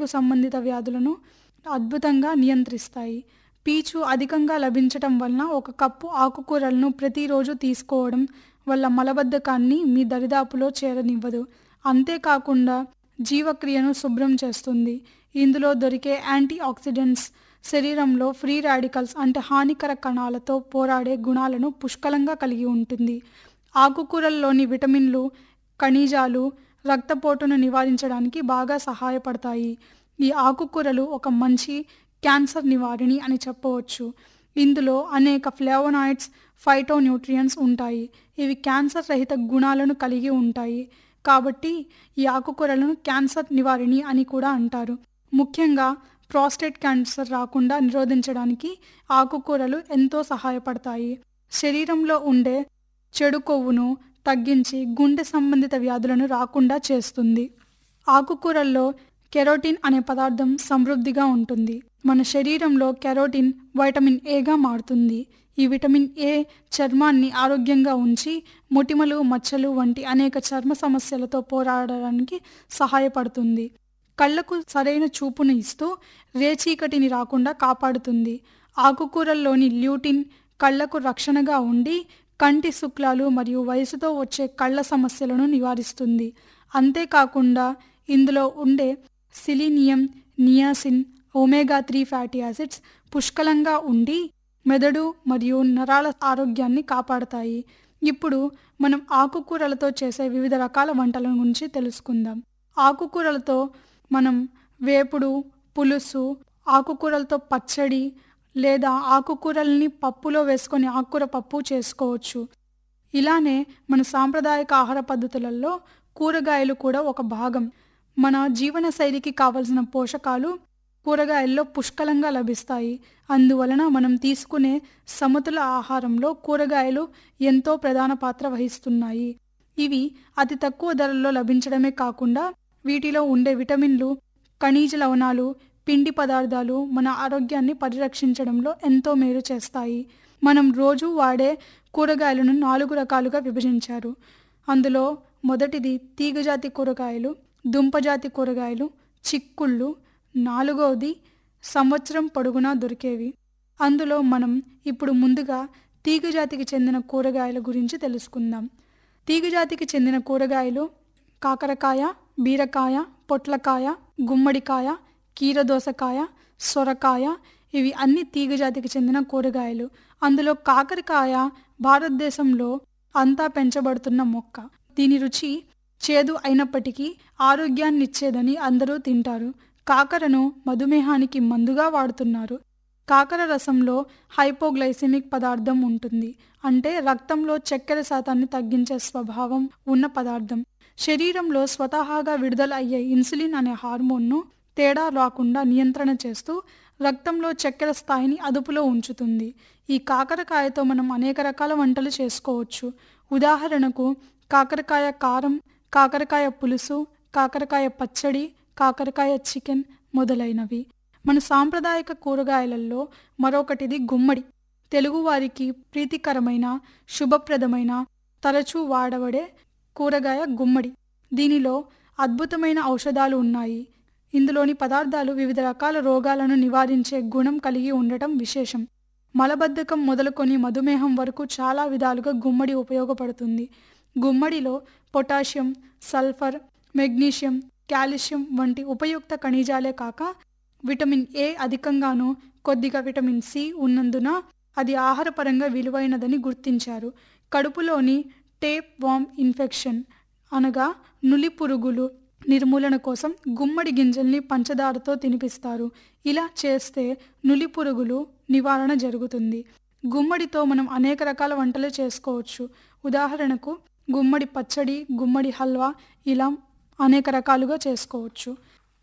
పేగు సంబంధిత వ్యాధులను అద్భుతంగా నియంత్రిస్తాయి పీచు అధికంగా లభించటం వలన ఒక కప్పు ఆకుకూరలను ప్రతిరోజు తీసుకోవడం వల్ల మలబద్ధకాన్ని మీ దరిదాపులో చేరనివ్వదు అంతేకాకుండా జీవక్రియను శుభ్రం చేస్తుంది ఇందులో దొరికే యాంటీ ఆక్సిడెంట్స్ శరీరంలో ఫ్రీ రాడికల్స్ అంటే హానికర కణాలతో పోరాడే గుణాలను పుష్కలంగా కలిగి ఉంటుంది ఆకుకూరల్లోని విటమిన్లు ఖనిజాలు రక్తపోటును నివారించడానికి బాగా సహాయపడతాయి ఈ ఆకుకూరలు ఒక మంచి క్యాన్సర్ నివారిణి అని చెప్పవచ్చు ఇందులో అనేక ఫ్లేవనాయిడ్స్ ఫైటోన్యూట్రియంట్స్ ఉంటాయి ఇవి క్యాన్సర్ రహిత గుణాలను కలిగి ఉంటాయి కాబట్టి ఈ ఆకుకూరలను క్యాన్సర్ నివారిణి అని కూడా అంటారు ముఖ్యంగా ప్రాస్టేట్ క్యాన్సర్ రాకుండా నిరోధించడానికి ఆకుకూరలు ఎంతో సహాయపడతాయి శరీరంలో ఉండే చెడు కొవ్వును తగ్గించి గుండె సంబంధిత వ్యాధులను రాకుండా చేస్తుంది ఆకుకూరల్లో కెరోటిన్ అనే పదార్థం సమృద్ధిగా ఉంటుంది మన శరీరంలో కెరోటిన్ వైటమిన్ ఏగా మారుతుంది ఈ విటమిన్ ఏ చర్మాన్ని ఆరోగ్యంగా ఉంచి మొటిమలు మచ్చలు వంటి అనేక చర్మ సమస్యలతో పోరాడడానికి సహాయపడుతుంది కళ్ళకు సరైన చూపును ఇస్తూ రేచీకటిని రాకుండా కాపాడుతుంది ఆకుకూరల్లోని ల్యూటిన్ కళ్ళకు రక్షణగా ఉండి కంటి శుక్లాలు మరియు వయసుతో వచ్చే కళ్ళ సమస్యలను నివారిస్తుంది అంతేకాకుండా ఇందులో ఉండే selenium niacin omega three fatty acids పుష్కలంగా ఉండి మెదడు మరియు నరాల ఆరోగ్యాన్ని కాపాడతాయి ఇప్పుడు మనం ఆకుకూరలతో చేసే వివిధ రకాల వంటల గురించి తెలుసుకుందాం ఆకుకూరలతో మనం వేపుడు పులుసు ఆకుకూరలతో పచ్చడి లేదా ఆకుకూరల్ని పప్పులో వేసుకొని ఆకుకూర పప్పు చేసుకోవచ్చు ఇలానే మన సాంప్రదాయక ఆహార పద్ధతులలో కూరగాయలు కూడా ఒక భాగం మన జీవన శైలికి కావలసిన పోషకాలు కూరగాయల్లో పుష్కలంగా లభిస్తాయి అందువలన మనం తీసుకునే సమతుల ఆహారంలో కూరగాయలు ఎంతో ప్రధాన పాత్ర వహిస్తున్నాయి ఇవి అతి తక్కువ ధరల్లో లభించడమే కాకుండా వీటిలో ఉండే విటమిన్లు ఖనిజ లవణాలు పిండి పదార్థాలు మన ఆరోగ్యాన్ని పరిరక్షించడంలో ఎంతో మేలు చేస్తాయి మనం రోజు వాడే కూరగాయలను నాలుగు రకాలుగా విభజించారు అందులో మొదటిది తీగజాతి కూరగాయలు దుంపజాతి కూరగాయలు చిక్కుళ్ళు నాలుగవది సంవత్సరం పొడుగునా దొరికేవి అందులో మనం ఇప్పుడు ముందుగా తీగజాతికి చెందిన కూరగాయల గురించి తెలుసుకుందాం తీగజాతికి చెందిన కూరగాయలు కాకరకాయ బీరకాయ పొట్లకాయ గుమ్మడికాయ కీరదోసకాయ సొరకాయ ఇవి అన్ని తీగజాతికి చెందిన కూరగాయలు అందులో కాకరకాయ భారతదేశంలో అంతా పెంచబడుతున్న మొక్క దీని రుచి చేదు అయినప్పటికీ ఆరోగ్యాన్నిచ్చేదని అందరూ తింటారు కాకరను మధుమేహానికి మందుగా వాడుతున్నారు కాకర రసంలో హైపోగ్లైసెమిక్ పదార్థం ఉంటుంది అంటే రక్తంలో చక్కెర శాతాన్ని తగ్గించే స్వభావం ఉన్న పదార్థం శరీరంలో స్వతహాగా విడుదల అయ్యే ఇన్సులిన్ అనే హార్మోన్ను తేడా రాకుండా నియంత్రణ చేస్తూ రక్తంలో చక్కెర స్థాయిని అదుపులో ఉంచుతుంది ఈ కాకరకాయతో మనం అనేక రకాల వంటలు చేసుకోవచ్చు ఉదాహరణకు కాకరకాయ కారం కాకరకాయ పులుసు కాకరకాయ పచ్చడి కాకరకాయ చికెన్ మొదలైనవి మన సాంప్రదాయక కూరగాయలలో మరొకటిది గుమ్మడి తెలుగువారికి ప్రీతికరమైన శుభప్రదమైన తరచూ వాడబడే కూరగాయ గుమ్మడి దీనిలో అద్భుతమైన ఔషధాలు ఉన్నాయి ఇందులోని పదార్థాలు వివిధ రకాల రోగాలను నివారించే గుణం కలిగి ఉండటం విశేషం మలబద్ధకం మొదలుకొని మధుమేహం వరకు చాలా విధాలుగా గుమ్మడి ఉపయోగపడుతుంది గుమ్మడిలో పొటాషియం సల్ఫర్ మెగ్నీషియం కాల్షియం వంటి ఉపయుక్త ఖనిజాలే కాక విటమిన్ ఏ అధికంగాను కొద్దిగా విటమిన్ సి ఉన్నందున అది ఆహారపరంగా విలువైనదని గుర్తించారు కడుపులోని టేప్ వామ్ ఇన్ఫెక్షన్ అనగా నులి పురుగులు నిర్మూలన కోసం గుమ్మడి గింజల్ని పంచదారతో తినిపిస్తారు ఇలా చేస్తే నులి పురుగులు నివారణ జరుగుతుంది గుమ్మడితో మనం అనేక రకాల వంటలు చేసుకోవచ్చు ఉదాహరణకు గుమ్మడి పచ్చడి గుమ్మడి హల్వా ఇలా అనేక రకాలుగా చేసుకోవచ్చు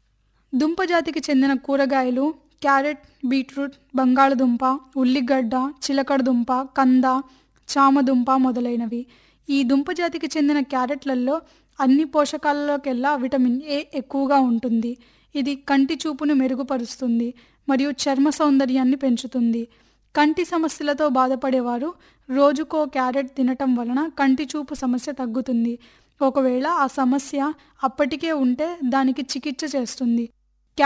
దుంపజాతికి చెందిన కూరగాయలు క్యారెట్ బీట్రూట్ బంగాళదుంప ఉల్లిగడ్డ చిలకడదుంప కంద చామదుంప మొదలైనవి ఈ దుంపజాతికి చెందిన క్యారెట్లలో అన్ని పోషకాలలోకెల్లా విటమిన్ ఏ ఎక్కువగా ఉంటుంది ఇది కంటి చూపును మెరుగుపరుస్తుంది మరియు చర్మ సౌందర్యాన్ని పెంచుతుంది కంటి సమస్యలతో బాధపడేవారు రోజుకో క్యారెట్ తినటం వలన కంటి చూపు సమస్య తగ్గుతుంది ఒకవేళ ఆ సమస్య అప్పటికే ఉంటే దానికి చికిత్స చేస్తుంది